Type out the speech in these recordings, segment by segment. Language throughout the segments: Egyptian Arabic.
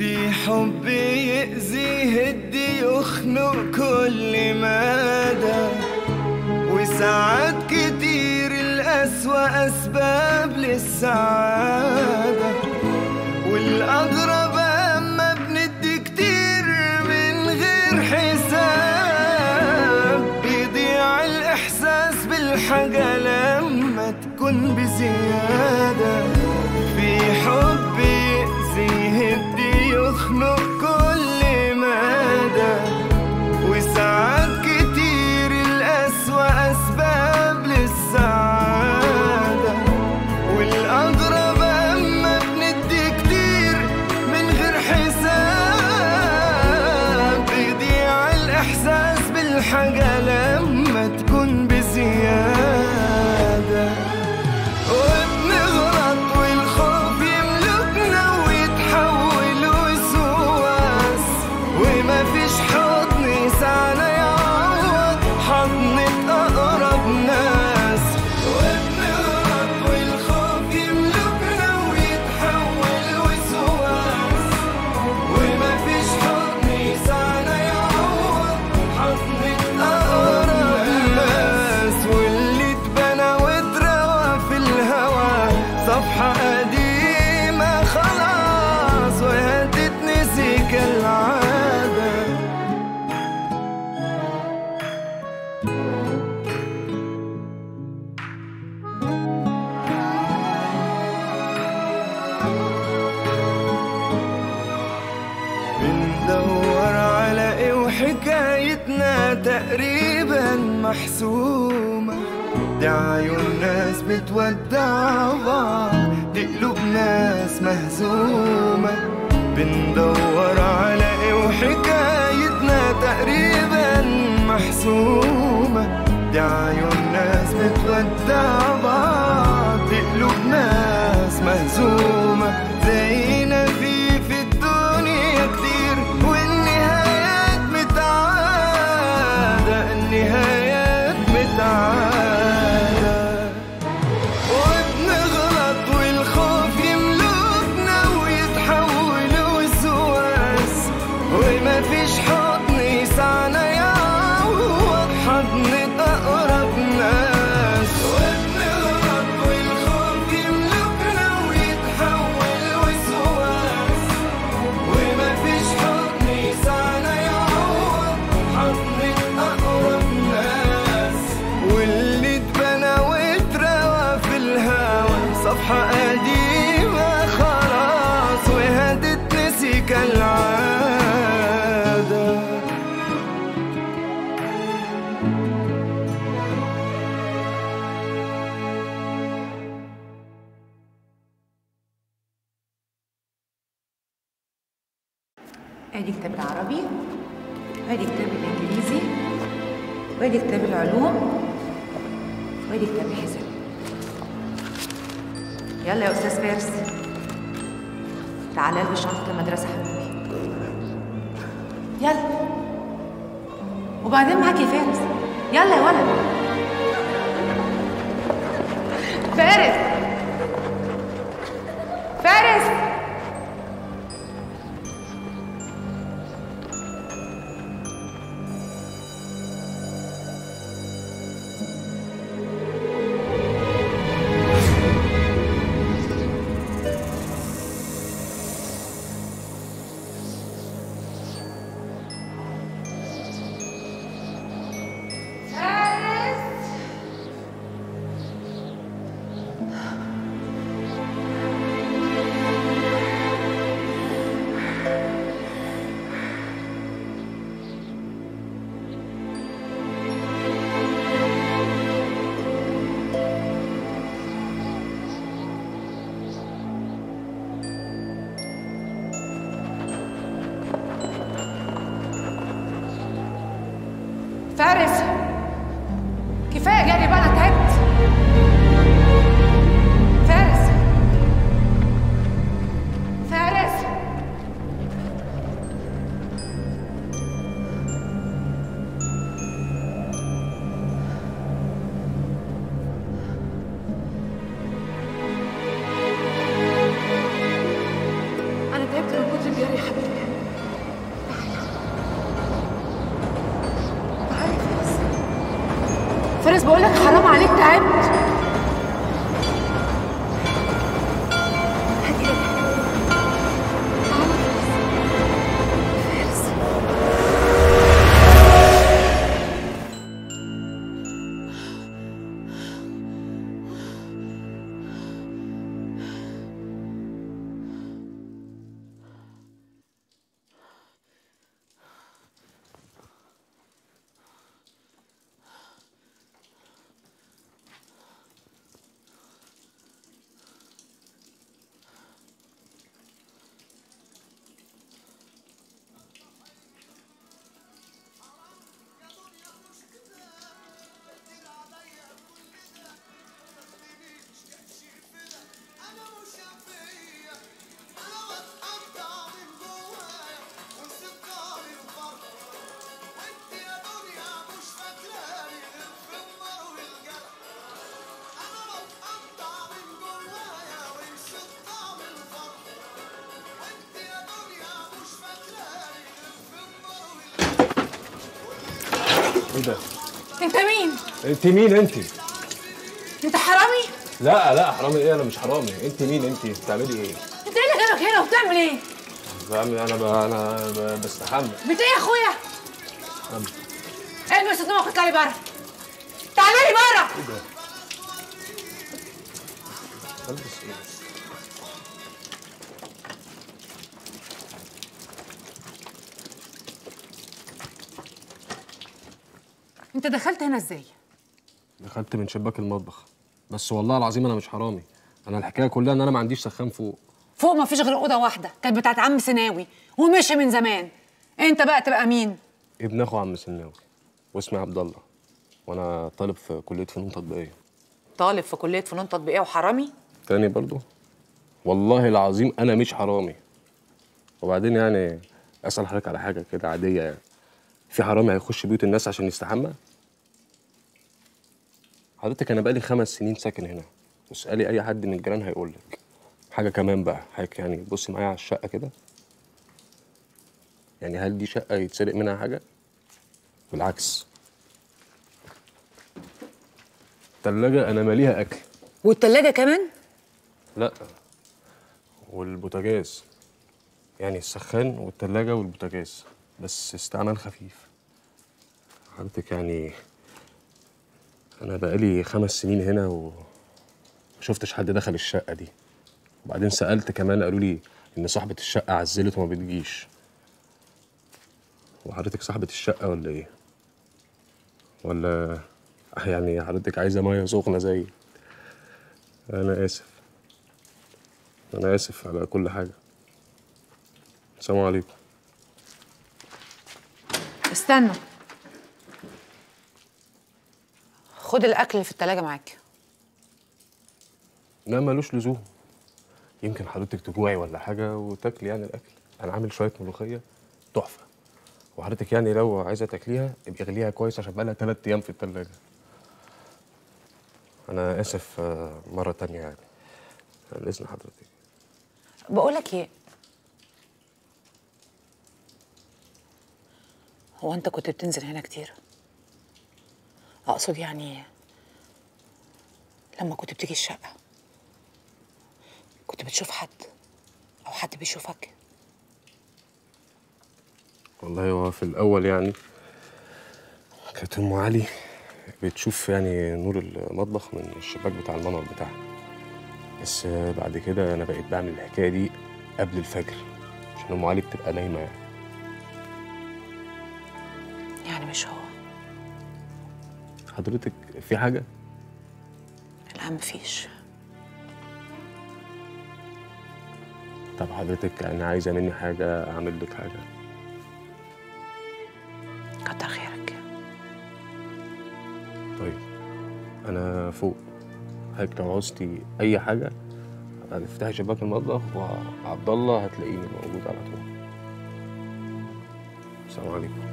في حب يأذي يهدي يخنق كل مدى وساعات كتير الأسوأ أسباب للسعادة والأغرب أما بندي كتير من غير حساب بيضيع الإحساس بالحاجة لما تكون بزيادة في حب يأذي يهدي يخنق كل مدى وساعات كتير الأسوأ أسباب للسعادة والأغرب أما بندي كتير من غير حساب بيضيع الإحساس بالحاجة لما تكون بزيادة وبنغلط والخوف يملكنا ويتحول وسواس وما فيش حضن يسعنا يعوض حضنة أقرب ناس وبنغلط والخوف يملكنا ويتحول وسواس وما فيش حضن يسعنا يعوض حضنة أقرب ناس واللي اتبنى واتروى في الهوى صفحة قديمة خلاص وهتتنسي كالعادة بندور على ايه وحكايتنا تقريبا محسومة دي عيون ناس بتودع بعض دي قلوب ناس مهزومة بندور على ايه وحكايتنا تقريبا محسومة دي عيون ناس بتودع بعض دي قلوب ناس مهزومة زينا في في الدنيا كتير والنهايات متعادة النهايات متعادة وبنغلط والخوف يملكنا ويتحول وسواس وما فيش حضن يسعنا يعوض حضن أقرب ناس وبنغلط والخوف يملكنا ويتحول وسواس وما فيش حضن يسعنا يعوض حضن أقرب ناس واللي اتبنى واتروى في الهوى صفحة قديمة خلاص وهتتنسي كالعادة ادي كتاب العربي وادي كتاب الانجليزي وادي كتاب العلوم وادي كتاب الحساب يلا يا استاذ فارس تعالى البس شنطه المدرسه حبيبي يلا وبعدين معاك يا فارس يلا يا ولد فارس فارس فارس بقول لك حرام عليك تعبت ايه ده؟ انت مين؟ انت مين انت؟ انت حرامي؟ لا لا حرامي ايه انا مش حرامي انت مين انت بتعملي ايه؟ انت ايه اللي جابك هنا وبتعمل ايه؟ بعمل انا ب... انا ب... بستحمى بت ايه يا اخويا؟ أم. البس هدومك واطلع لي بره تعالى لي بره ايه ده؟ البس ايه؟ انت دخلت هنا ازاي؟ دخلت من شباك المطبخ بس والله العظيم انا مش حرامي انا الحكايه كلها ان انا ما عنديش سخان فوق فوق ما فيش غير اوضه واحده كانت بتاعت عم سناوي ومشي من زمان انت بقى تبقى مين؟ ابن اخو عم سناوي واسمي عبد الله وانا طالب في كليه فنون تطبيقيه طالب في كليه فنون تطبيقيه وحرامي؟ تاني برضو والله العظيم انا مش حرامي وبعدين يعني اسال حضرتك على حاجه كده عاديه يعني في حرامي هيخش بيوت الناس عشان يستحمى حضرتك انا بقالي خمس سنين ساكن هنا واسالي اي حد من الجيران هيقول لك حاجه كمان بقى حضرتك يعني بصي معايا على الشقه كده يعني هل دي شقه يتسرق منها حاجه بالعكس تلاجة انا ماليها اكل والتلاجة كمان؟ لا والبوتاجاز يعني السخان والتلاجة والبوتاجاز بس استعمال خفيف حضرتك يعني أنا بقالي خمس سنين هنا و ما شفتش حد دخل الشقة دي وبعدين سألت كمان قالوا لي إن صاحبة الشقة عزلت وما بتجيش وحضرتك صاحبة الشقة ولا إيه؟ ولا يعني حضرتك عايزة مية سخنة زي أنا آسف أنا آسف على كل حاجة السلام عليكم استنى خد الاكل اللي في التلاجة معاك لا ملوش لزوم يمكن حضرتك تجوعي ولا حاجة وتاكلي يعني الأكل أنا عامل شوية ملوخية تحفة وحضرتك يعني لو عايزة تاكليها ابقي اغليها كويس عشان بقالها تلات أيام في التلاجة أنا آسف آه، مرة تانية يعني عن إذن حضرتك بقول لك ايه هو انت كنت بتنزل هنا كتير اقصد يعني لما كنت بتيجي الشقه كنت بتشوف حد او حد بيشوفك والله هو في الأول يعني كانت أم علي بتشوف يعني نور المطبخ من الشباك بتاع المنور بتاعها بس بعد كده أنا بقيت بعمل الحكاية دي قبل الفجر عشان أم علي بتبقى نايمة يعني يعني مش هو حضرتك في حاجة؟ لا مفيش طب حضرتك يعني عايزة مني حاجة أعمل لك حاجة كتر خيرك طيب أنا فوق حضرتك لو عوزتي أي حاجة هتفتحي شباك المطبخ وعبد الله هتلاقيني موجود على طول السلام عليكم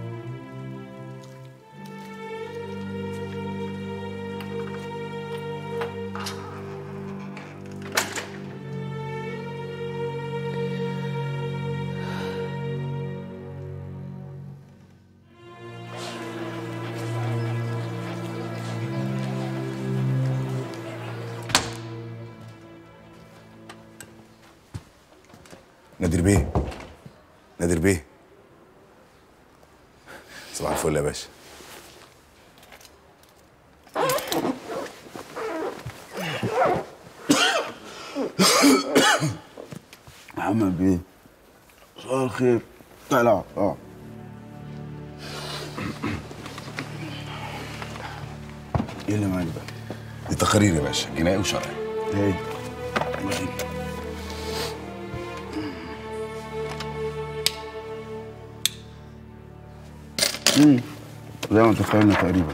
نادر بيه نادر بيه صباح الفل يا باشا محمد بيه صباح الخير طلع اه ايه اللي معاك بقى؟ دي تقارير يا باشا جنائي وشرعي ايه امم زي ما اتفقنا تقريبا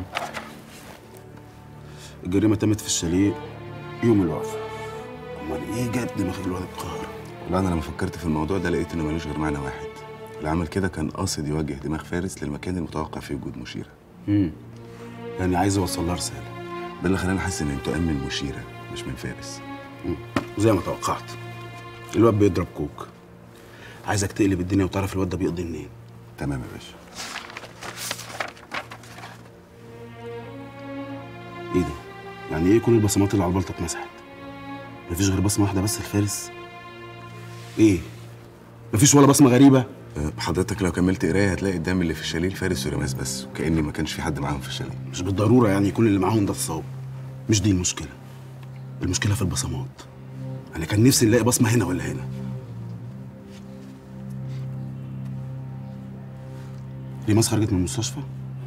الجريمة تمت في الشاليه يوم الوقفة امال ايه جاب دماغ الواد القاهرة؟ والله انا لما فكرت في الموضوع ده لقيت انه ملوش غير معنى واحد اللي عمل كده كان قاصد يوجه دماغ فارس للمكان المتوقع فيه وجود مشيره امم يعني عايز اوصل لها رسالة ده اللي خلاني احس ان انتقام من مشيره مش من فارس مم. زي ما توقعت الواد بيضرب كوك عايزك تقلب الدنيا وتعرف الواد ده بيقضي منين تمام يا باشا ايه ده؟ يعني ايه كل البصمات اللي على البلطه اتمسحت؟ مفيش غير بصمه واحده بس الفارس؟ ايه؟ مفيش ولا بصمه غريبه؟ أه، حضرتك لو كملت قرايه هتلاقي الدم اللي في الشاليه الفارس ورماس بس وكأني ما كانش في حد معاهم في الشاليه مش بالضروره يعني يكون اللي معاهم ده الصواب مش دي المشكله المشكله في البصمات انا كان نفسي نلاقي بصمه هنا ولا هنا ريماس خرجت من المستشفى؟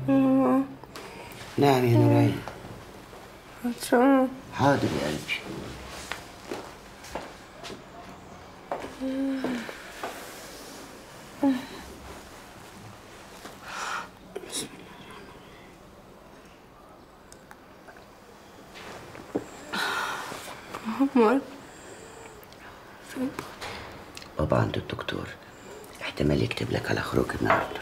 نعم يا نورين حاضر يا قلبي عمر بابا عند الدكتور احتمال يكتب لك على خروج النهارده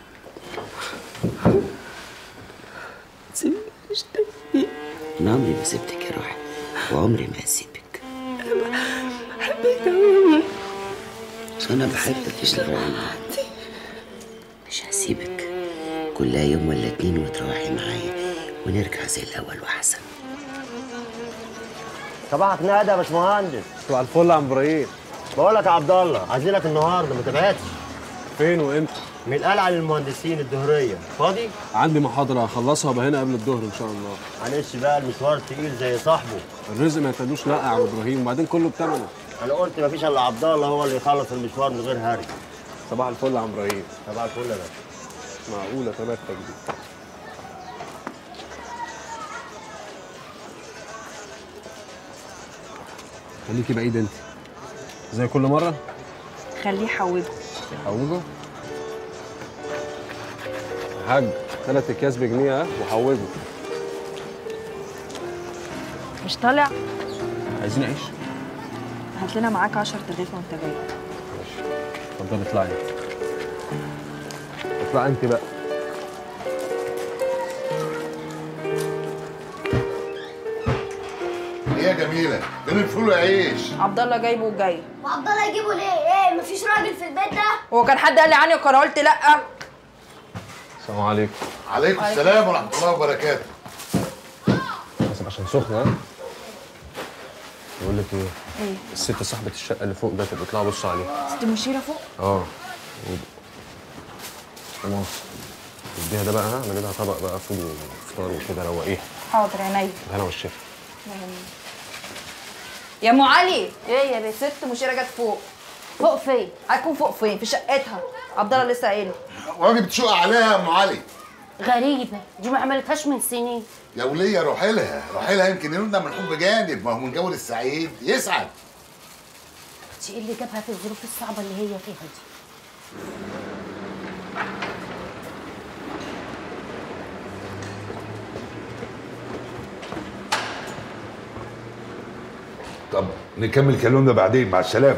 سيبنيش تاني انا عمري ما سبتك يا روحي وعمري ما هسيبك حبيت أوي انا بحبك يا شلغان مش هسيبك كلها يوم ولا اتنين وتروحي معايا ونرجع زي الاول واحسن صباحك نادى يا باشمهندس صباح الفل يا عم ابراهيم بقول لك يا عبد الله عايزينك النهارده ما تبعتش فين وامتى من القلعه للمهندسين الظهريه فاضي عندي محاضره هخلصها وابقى هنا قبل الظهر ان شاء الله معلش بقى المشوار تقيل زي صاحبه الرزق ما يتدوش لا يا عم ابراهيم وبعدين كله بتمنه انا قلت مفيش الا عبد الله هو اللي يخلص المشوار من غير هري صباح الفل يا عم ابراهيم صباح الفل يا باشا معقوله تباتك دي خليكي بعيد انت زي كل مره خليه يحوجه حوجه يا حاج ثلاث اكياس بجنيه ها وحوجه مش طالع عايزين عيش هات لنا معاك 10 رغيف وانت جاي ماشي اتفضل اطلعي اطلعي انت بقى ايه يا جميلة؟ فين الفول وعيش؟ عبد الله جايبه وجاي وعبد الله يجيبه ليه؟ ايه مفيش راجل في البيت ده؟ هو كان حد قال لي عني وكان قلت لا السلام عليكم عليكم السلام ورحمة الله وبركاته. بس عشان سخنه ها بقول لك ايه ايه الست صاحبه الشقه اللي فوق ده تبقى اطلعوا بصوا عليها ست مشيره فوق اه خلاص اديها ده بقى ها اعملي لها طبق بقى فول وفطار وكده روقيها حاضر عينيا انا والشيف يا ام علي ايه يا بنت؟ ست مشيره جت فوق فوق فين؟ هتكون فوق فين في شقتها عبد الله لسه قايله واجب تشق عليها يا ام علي. غريبة دي ما عملتهاش من سنين يا ولية روحي لها، روحي لها يمكن ينودنا من الحب جانب، ما هو من جو السعيد يسعد. دي ايه اللي جابها في الظروف الصعبة اللي هي فيها دي؟ طب نكمل كلامنا بعدين مع السلامة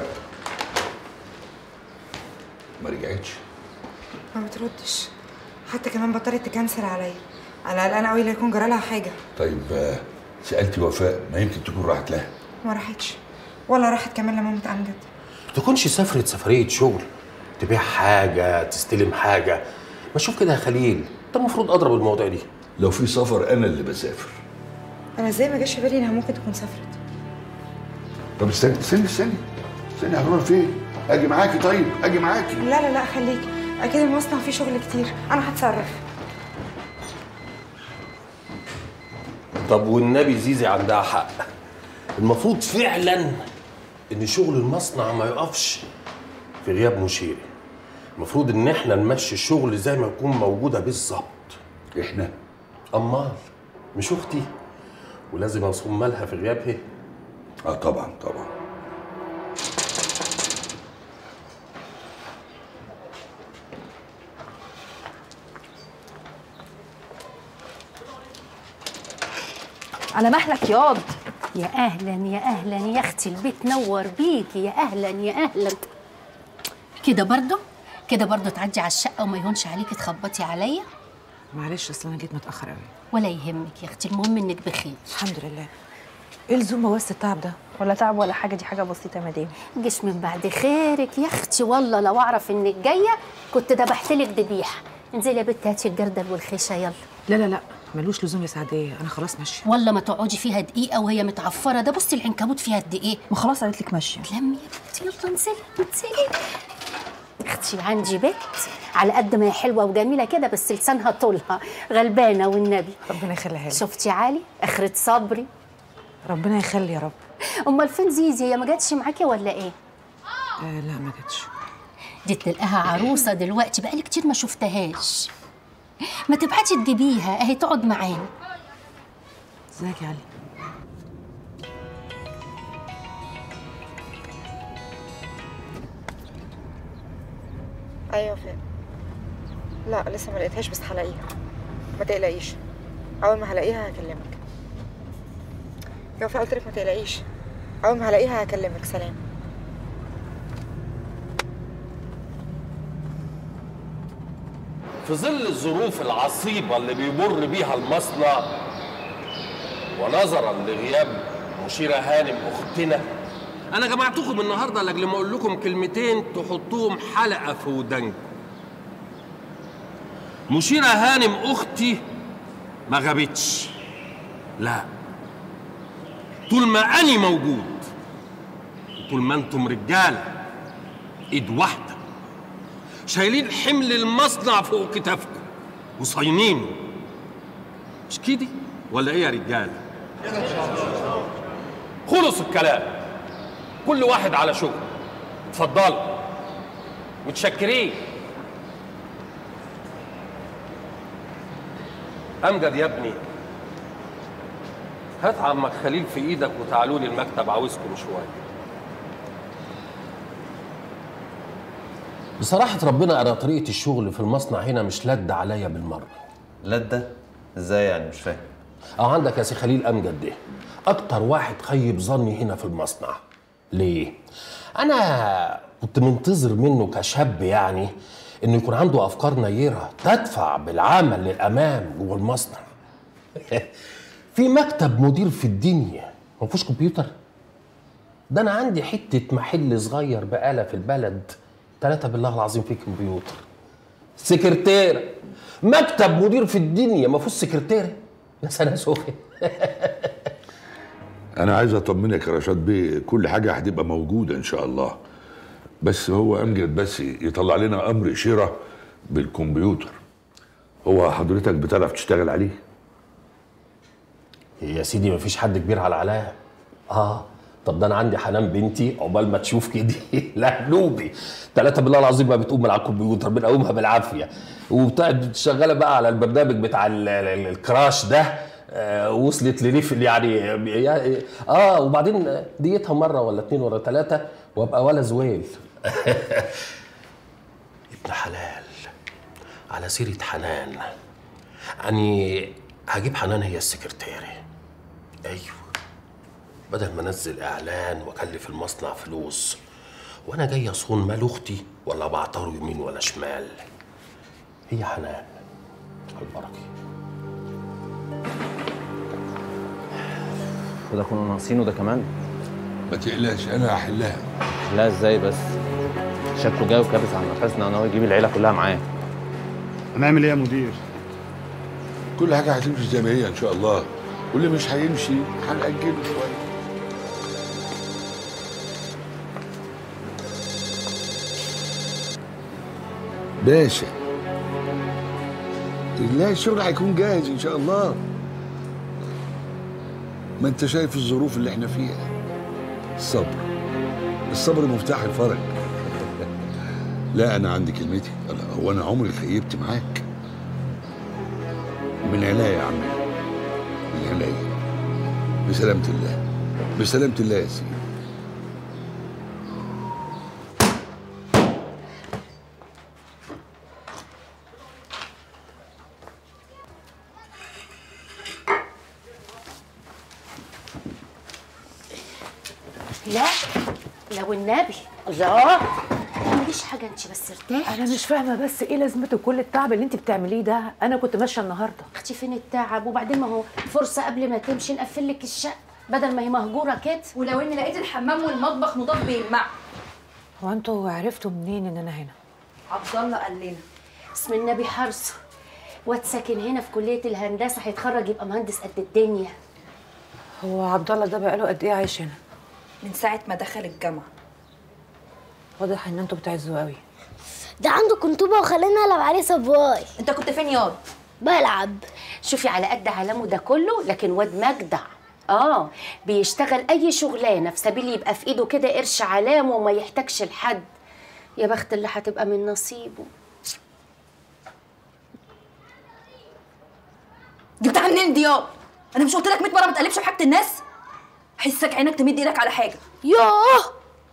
ما رجعتش ما بتردش حتى كمان بطلت تكنسل عليا انا قلقانه قوي لا يكون جرالها حاجه طيب آه، سألتي وفاء ما يمكن تكون راحت لها ما راحتش ولا راحت كمان لمامة امجد تكونش سافرت سفرية شغل تبيع حاجة تستلم حاجة ما شوف كده يا خليل انت المفروض اضرب المواضيع دي لو في سفر أنا اللي بسافر انا ازاي ما جاش في بالي انها ممكن تكون سافرت طب استني استني استني استني هنروح فين؟ اجي معاكي طيب اجي معاكي لا لا لا خليك اكيد المصنع فيه شغل كتير انا هتصرف طب والنبي زيزي عندها حق المفروض فعلا ان شغل المصنع ما يقفش في غياب مشيري المفروض ان احنا نمشي الشغل زي ما يكون موجوده بالظبط احنا امال مش اختي ولازم اصوم مالها في غيابها اه طبعا طبعا على مهلك ياض يا اهلا يا اهلا يا اختي البيت نور بيكي يا اهلا يا اهلا كده برضو كده برضو تعدي على الشقه وما يهونش عليكي تخبطي عليا معلش اصل انا جيت متاخر قوي ولا يهمك يا اختي المهم انك بخير الحمد لله ايه الزومه بس التعب ده ولا تعب ولا حاجه دي حاجه بسيطه يا مدام جيش من بعد خيرك يا اختي والله لو اعرف انك جايه كنت ذبحت لك ذبيحه انزلي يا بنت هاتي الجردل والخيشه يلا لا لا لا ملوش لزوم يا سعديه انا خلاص ماشيه والله ما تقعدي فيها دقيقه وهي متعفره ده بصي العنكبوت فيها قد ايه ما خلاص قالت لك ماشيه تلمي يا بنتي يلا انزلي انزلي اختي عندي بنت على قد ما هي حلوه وجميله كده بس لسانها طولها غلبانه والنبي ربنا يخليها لي شفتي علي اخرة صبري ربنا يخلي يا رب امال فين زيزي هي ما جاتش معاكي ولا ايه آه لا ما جاتش دي تلقاها عروسه دلوقتي بقالي كتير ما شفتهاش ما تبعتي تجيبيها اهي تقعد معانا ازيك يا علي ايوه فين لا لسه ما لقيتهاش بس هلاقيها ما تقلقيش اول ما هلاقيها هكلمك يا وفاء قلت لك ما تقلقيش اول ما هلاقيها هكلمك سلام في ظل الظروف العصيبة اللي بيمر بيها المصنع ونظرا لغياب مشيرة هانم أختنا أنا جمعتكم النهاردة لأجل ما أقول لكم كلمتين تحطوهم حلقة في ودانكم مشيرة هانم أختي ما غابتش لا طول ما أني موجود طول ما أنتم رجالة إيد واحدة شايلين حمل المصنع فوق كتافكم وصاينينه مش كده ولا ايه يا رجاله خلص الكلام كل واحد على شغل اتفضلوا متشكرين امجد يا ابني هات عمك خليل في ايدك وتعالوا لي المكتب عاوزكم شويه بصراحة ربنا أنا طريقة الشغل في المصنع هنا مش لد عليا بالمرة لدة؟ ازاي يعني مش فاهم أو عندك يا سي خليل أمجد ده أكتر واحد خيب ظني هنا في المصنع ليه؟ أنا كنت منتظر منه كشاب يعني إنه يكون عنده أفكار نيرة تدفع بالعمل للأمام جوه المصنع في مكتب مدير في الدنيا ما فيهوش كمبيوتر ده أنا عندي حتة محل صغير بقالة في البلد ثلاثة بالله العظيم في كمبيوتر سكرتير مكتب مدير في الدنيا ما فيهوش سكرتير يا سنة سوخي انا عايز اطمنك يا رشاد بيه كل حاجه هتبقى موجوده ان شاء الله بس هو امجد بس يطلع لنا امر اشاره بالكمبيوتر هو حضرتك بتعرف تشتغل عليه يا سيدي ما فيش حد كبير على علاء اه طب ده انا عندي حنان بنتي عقبال ما تشوف كده لا نوبي ثلاثة بالله العظيم ما بتقوم من على الكمبيوتر بنقومها بالعافية وبتقعد شغالة بقى على البرنامج بتاع ال- ال- الكراش ده آه وصلت لليفل يعني يعني- اه وبعدين ديتها مرة ولا اتنين ولا ثلاثة وابقى ولا زويل ابن حلال على سيرة حنان يعني هجيب حنان هي السكرتيرة ايوه بدل ما انزل اعلان واكلف المصنع فلوس وانا جاي اصون مال اختي ولا بعطره يمين ولا شمال هي حنان البركه وده كنا ناقصينه ده كمان ما تقلقش انا هحلها لا ازاي بس شكله جاي وكابس على نفسنا ان هو يجيب العيله كلها معاه هنعمل ايه يا مدير؟ كل حاجه هتمشي زي ما هي ان شاء الله واللي مش هيمشي هنأجله شويه باشا لا الشغل هيكون جاهز ان شاء الله ما انت شايف الظروف اللي احنا فيها الصبر الصبر مفتاح الفرج لا انا عندي كلمتي لا، هو انا عمري خيبت معاك من عناية يا عمي من عناية بسلامة الله بسلامة الله يا سيدي لا لو النبي الله ما تعمليش حاجه انت بس ارتاحي انا مش فاهمه بس ايه لازمته كل التعب اللي انت بتعمليه ده انا كنت ماشيه النهارده اختي فين التعب وبعدين ما هو فرصه قبل ما تمشي نقفل لك الشقه بدل ما هي مهجوره كده ولو اني لقيت الحمام والمطبخ مضاد بيلمع هو انتوا عرفتوا منين ان انا هنا عبد الله قال لنا اسم النبي حرصه واد ساكن هنا في كليه الهندسه هيتخرج يبقى مهندس قد الدنيا هو عبد الله ده بقاله قد ايه عايش هنا من ساعه ما دخل الجامعه واضح ان انتوا بتعزوا قوي ده عنده كنتوبة وخلينا نلعب عليه صبواي انت كنت فين ياض بلعب شوفي على قد علامه ده كله لكن واد مجدع اه بيشتغل اي شغلانه في سبيل يبقى في ايده كده قرش علامه وما يحتاجش لحد يا بخت اللي هتبقى من نصيبه جبتها منين دي ياض انا مش قلت لك 100 مره ما تقلبش في حاجه الناس حسك عينك تمد ايدك على حاجه يوه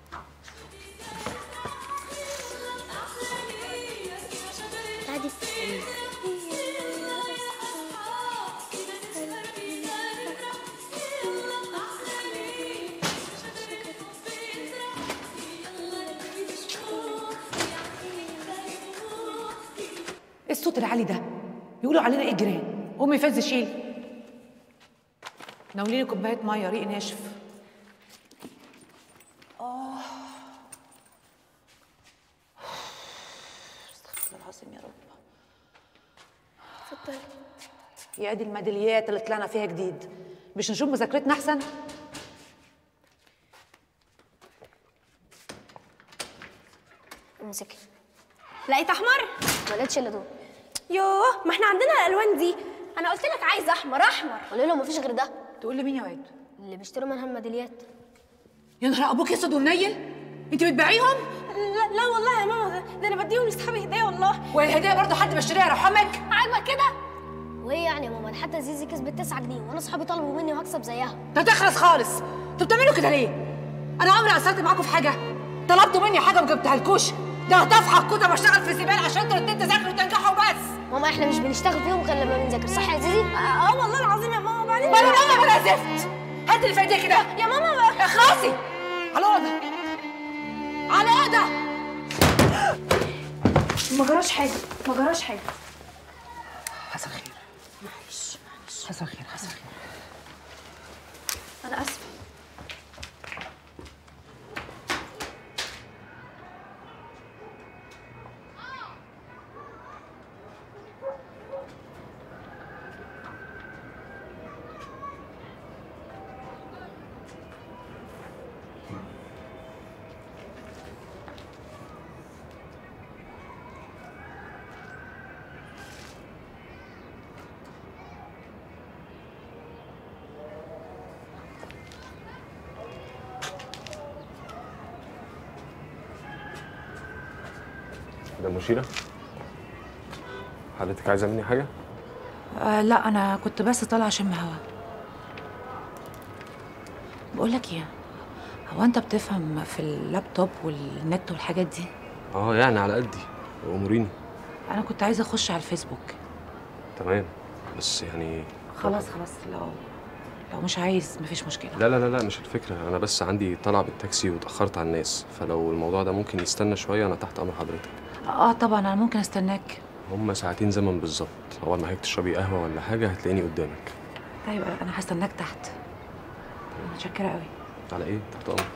ايه الصوت العالي ده يقولوا علينا ايه الجيران امي فز شيل ناوليني كوبايه ميه ريق ناشف اه استغفر الله العظيم يا رب اتفضلي يا دي الميداليات اللي طلعنا فيها جديد مش نشوف مذاكرتنا احسن امسكي لقيت احمر ما لقيتش الا دول يوه ما احنا عندنا الالوان دي انا قلت لك عايز احمر احمر قول لهم مفيش غير ده تقول لي مين يا واد اللي بيشتروا منها الميداليات يا نهار ابوك اسود ونيل انت بتبيعيهم لا, لا والله يا ماما ده, ده انا بديهم لاصحابي هديه والله والهديه برضه حد بيشتريها يرحمك عاجبك كده وايه يعني يا ماما ده حتى زيزي كسبت 9 جنيه وانا اصحابي طلبوا مني وهكسب زيها ده تخلص خالص انتوا بتعملوا كده ليه انا عمري قصرت معاكم في حاجه طلبتوا مني حاجه ما جبتها لكوش ده هتفحق كنت بشتغل في سبال عشان انتوا الاتنين تذاكروا وتنجحوا بس ماما احنا مش بنشتغل فيهم غير لما بنذاكر صح يا زيزي اه, آه والله العظيم يا ماما وبعدين بلا ماما بلا زفت هات اللي في ايديك ده يا ماما اخلصي على اوضه على اوضه ما جراش حاجه ما جراش حاجه حصل خير معلش معلش حصل خير حصل خير انا اسفه ده مشيرة حضرتك عايزة مني حاجة؟ آه لا انا كنت بس طالعه اشم هوا بقول لك ايه هو انت بتفهم في اللابتوب والنت والحاجات دي اه يعني على قدي اموريني انا كنت عايزه اخش على الفيسبوك تمام بس يعني خلاص خلاص لو لو مش عايز مفيش مشكله لا لا لا لا مش الفكرة أنا بس عندي طلعة بالتاكسي واتأخرت على الناس فلو الموضوع ده ممكن يستنى شوية أنا تحت أمر حضرتك اه طبعا انا ممكن استناك هما ساعتين زمن بالظبط أول ما هيك تشربي قهوة ولا حاجة هتلاقيني قدامك طيب انا هستناك تحت متشكره قوي على إيه؟ تحت أمرك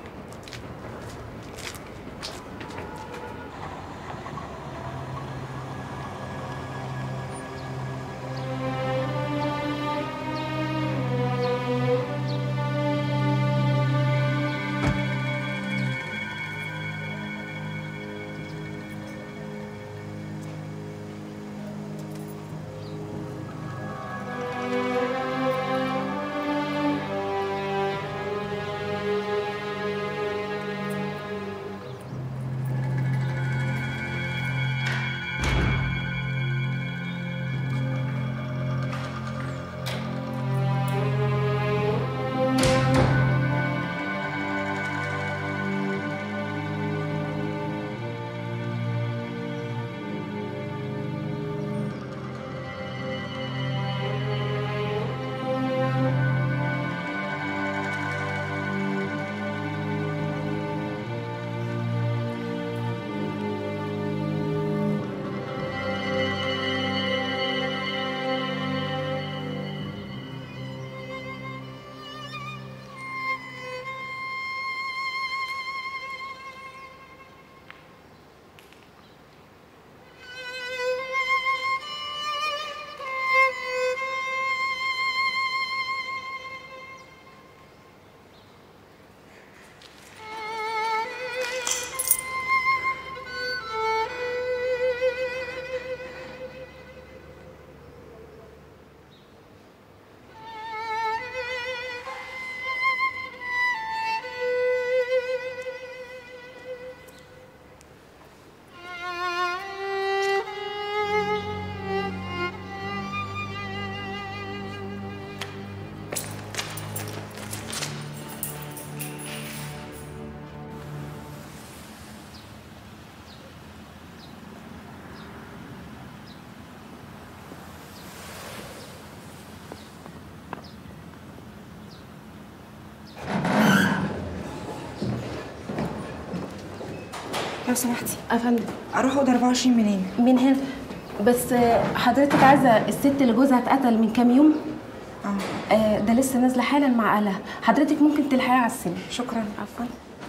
لو سمحتي افندم اروح اوضه 24 منين من هنا بس آه، حضرتك عايزه الست اللي جوزها اتقتل من كام يوم اه آه ده لسه نازله حالا مع اهلها حضرتك ممكن تلحقيها على السن شكرا عفوا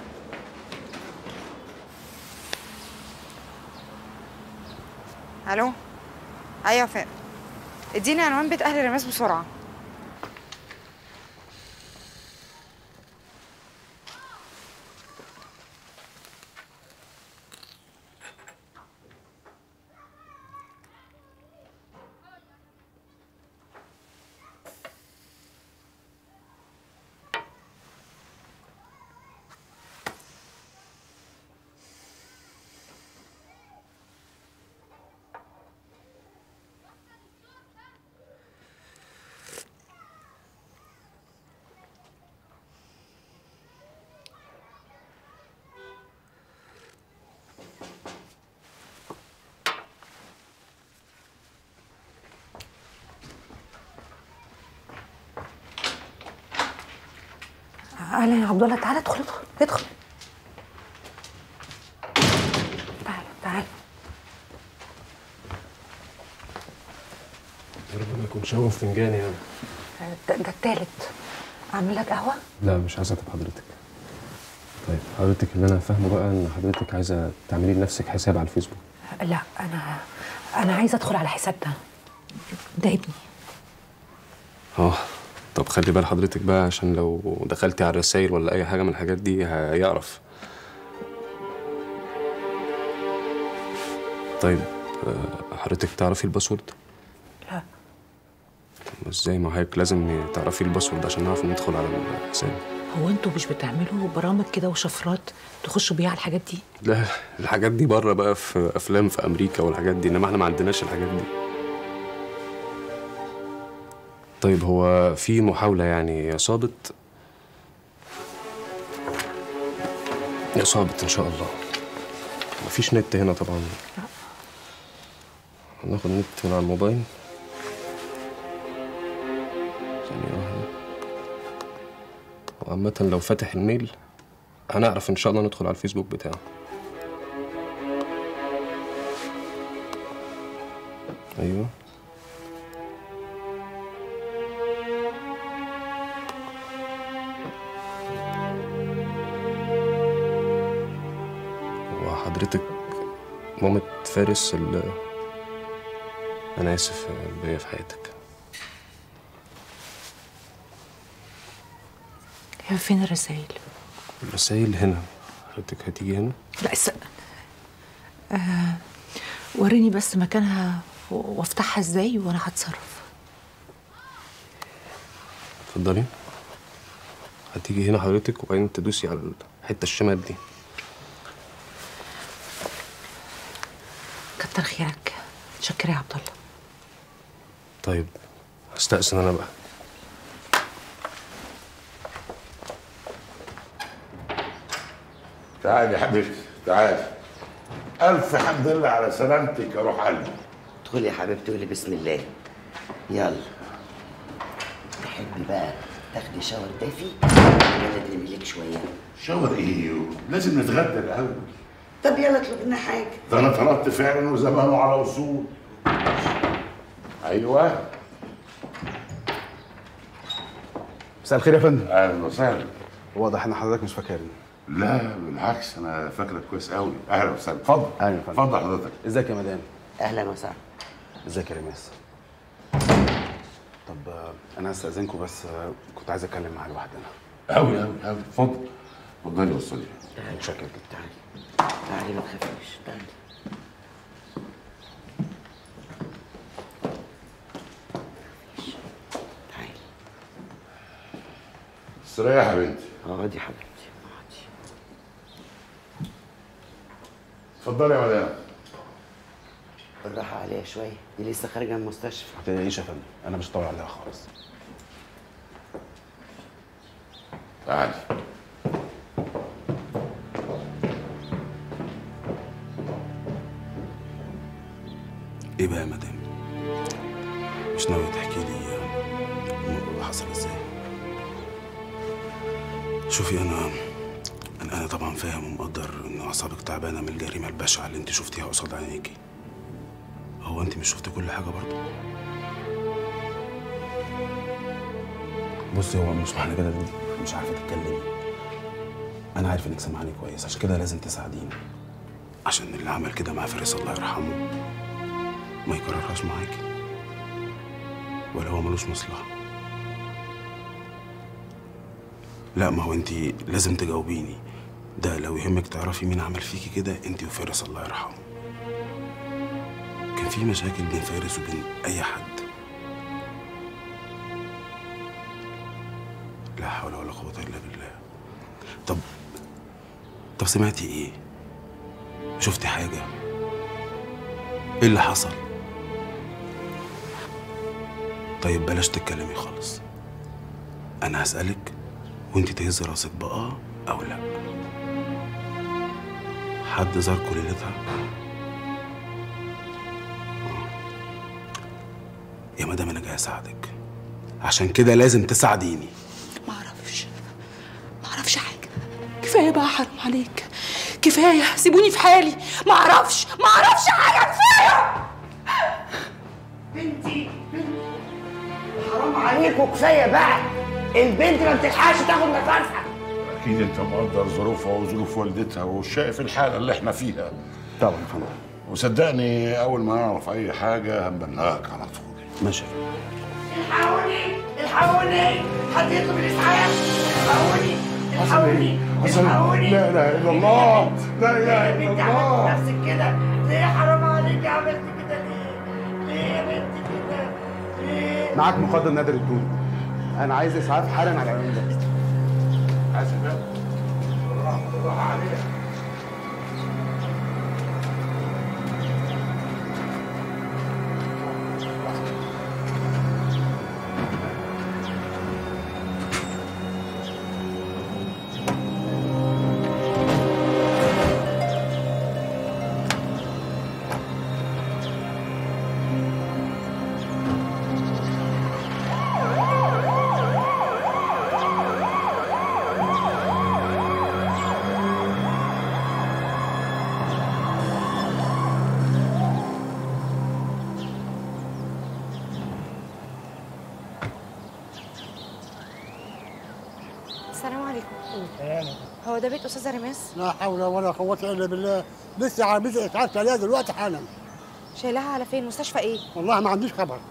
الو ايوه فاء اديني عنوان بيت اهل رماس بسرعه اهلا يا عبد الله تعالى ادخل ادخل ادخل تعالى تعالى يا رب ما يكونش هو فنجان يعني ده, ده التالت اعمل لك قهوه لا مش عايز اتعب حضرتك طيب حضرتك اللي انا فاهمه بقى ان حضرتك عايزه تعملي لنفسك حساب على الفيسبوك لا انا انا عايزه ادخل على حساب ده ده ابني اه طب خلي بال حضرتك بقى عشان لو دخلتي على الرسايل ولا اي حاجه من الحاجات دي هيعرف طيب آه، حضرتك تعرفي الباسورد لا طب ازاي ما هيك لازم تعرفي الباسورد عشان نعرف ندخل على الحساب هو انتوا مش بتعملوا برامج كده وشفرات تخشوا بيها على الحاجات دي لا الحاجات دي بره بقى في افلام في امريكا والحاجات دي انما احنا ما عندناش الحاجات دي طيب هو في محاولة يعني يا صابت يا صابت إن شاء الله مفيش نت هنا طبعا هناخد نت من على الموبايل ثانية واحدة وعامة لو فاتح الميل هنعرف إن شاء الله ندخل على الفيسبوك بتاعه أيوه وحضرتك مامة فارس اللي أنا آسف بيا في حياتك هي فين الرسائل الرسايل هنا حضرتك هتيجي هنا لا اس... آه وريني بس مكانها و- وافتحها ازاي وانا هتصرف اتفضلي هتيجي هنا حضرتك وبعدين تدوسي على الحتة الشمال دي كتر خيرك شكرا يا عبد الله طيب هستأذن أنا بقى تعالي يا حبيبتي تعالي ألف حمد لله على سلامتك يا روح قلبي ادخلي يا حبيبتي قولي بسم الله يلا تحبي بقى تاخدي شاور دافي ولا تنامي لك شويه شاور ايه لازم نتغدى الأول طب يلا اطلب لنا حاجه ده أنا طلبت فعلا وزمانه على وصول أيوه مساء الخير يا فندم أهلا وسهلا واضح ان حضرتك مش فاكرني لا بالعكس أنا فاكرك كويس قوي أهلا وسهلا اتفضل اهلا يا فندم اتفضل حضرتك ازيك يا مدام اهلا وسهلا ازيك يا ريماس طب آه، انا هستاذنكم بس آه، كنت عايز اتكلم معاه لوحدنا أوي أوي أوي اتفضل اتفضلي وصلي تعالي تعالي تعالي ما تخافيش تعالي استريح يا بنتي اقعدي يا حبيبتي اتفضلي يا مدام بالراحه عليها شويه دي لسه خارجه من المستشفى ما تقلقيش يا فندم انا مش طالع عليها خالص تعالي ايه بقى يا مدام مش ناوي تحكي لي الموضوع ده حصل ازاي شوفي انا انا انا طبعا فاهم ومقدر ان اعصابك تعبانه من الجريمه البشعه اللي انت شفتيها قصاد عينيكي هو انت مش شفتي كل حاجه برضه بصي هو مش معنى كده إن انت مش عارفه تتكلمي انا عارف انك سامعاني كويس عشان كده لازم تساعديني عشان اللي عمل كده مع فارس الله يرحمه ما يكررهاش معاكي ولا هو ملوش مصلحه لا ما هو انت لازم تجاوبيني ده لو يهمك تعرفي مين عمل فيكي كده انت وفارس الله يرحمه كان في مشاكل بين فارس وبين اي حد لا حول ولا قوة الا بالله طب طب سمعتي ايه شفتي حاجة ايه اللي حصل طيب بلاش تتكلمي خالص انا هسألك وانت تهزي راسك بآه او لا حد زاركوا ليلتها يا مدام انا جاي اساعدك عشان كده لازم تساعديني معرفش معرفش حاجة كفاية بقى حرام عليك كفاية سيبوني في حالي معرفش معرفش حاجة كفاية بنتي حرام عليكوا كفايه بقى البنت ما بتلحقش تاخد نفسها اكيد انت مقدر ظروفها وظروف والدتها وشايف الحاله اللي احنا فيها طبعا فندم وصدقني اول ما نعرف اي حاجه هنبلغك على طول ماشي الحقوني الحقوني حد يطلب الاسعاف الحقوني الحقوني الحقوني لا اله الا الله لا اله يا بنتي عملت نفسك كده ليه حرام عليك عملت كده ليه ليه يا بنتي كده ليه معاك مقدم نادر الدودي انا عايز اسعاف حالا على العنوان ده حاسب رحمه الله عليك السلام عليكم هو ده بيت استاذه ريماس لا حول ولا قوة إلا بالله لسه عربية إسعاف عليها دلوقتي حالا شايلها على فين مستشفى ايه والله ما عنديش خبر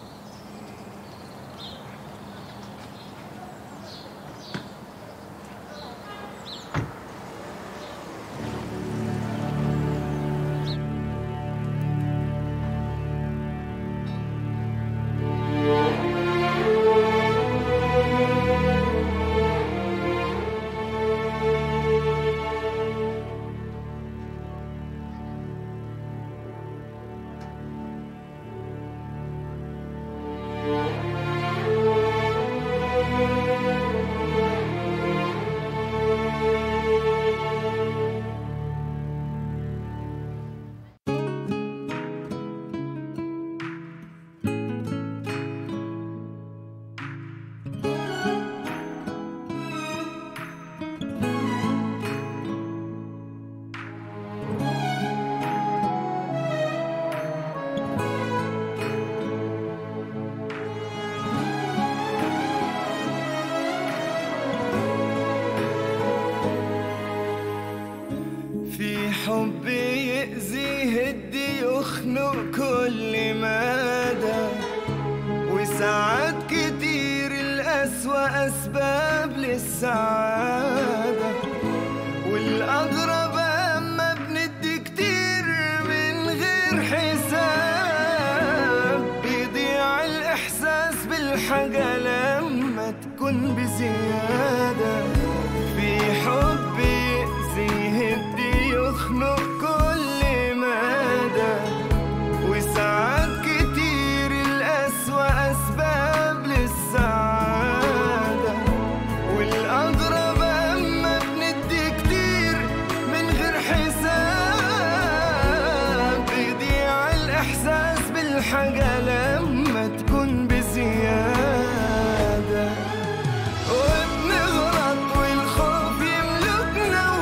في حب يأذي يهدي يخنق كل مدى وساعات كتير الأسوأ أسباب للسعادة والأغرب أما بندي كتير من غير حساب بيضيع الإحساس بالحاجة لما تكون بزيادة في حب يأذي يهدي يخنق كل مدى وساعات كتير الأسوأ أسباب للسعادة والأغرب أما بندي كتير من غير حساب بيضيع الإحساس بالحاجة لما تكون بزيادة وبنغلط والخوف يملكنا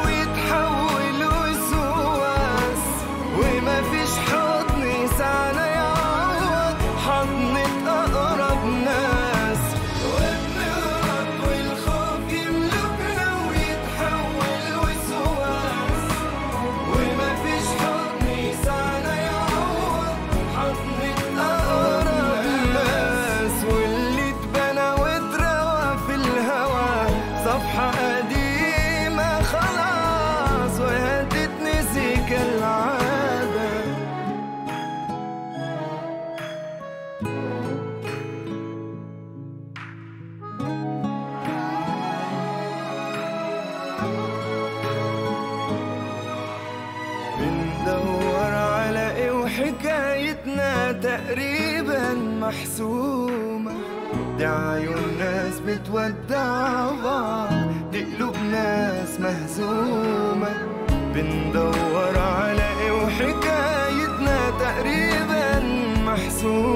حكايتنا تقريبا محسومة دي عيون ناس بتودع بعض دي قلوب ناس مهزومة بندور على ايه وحكايتنا تقريبا محسومة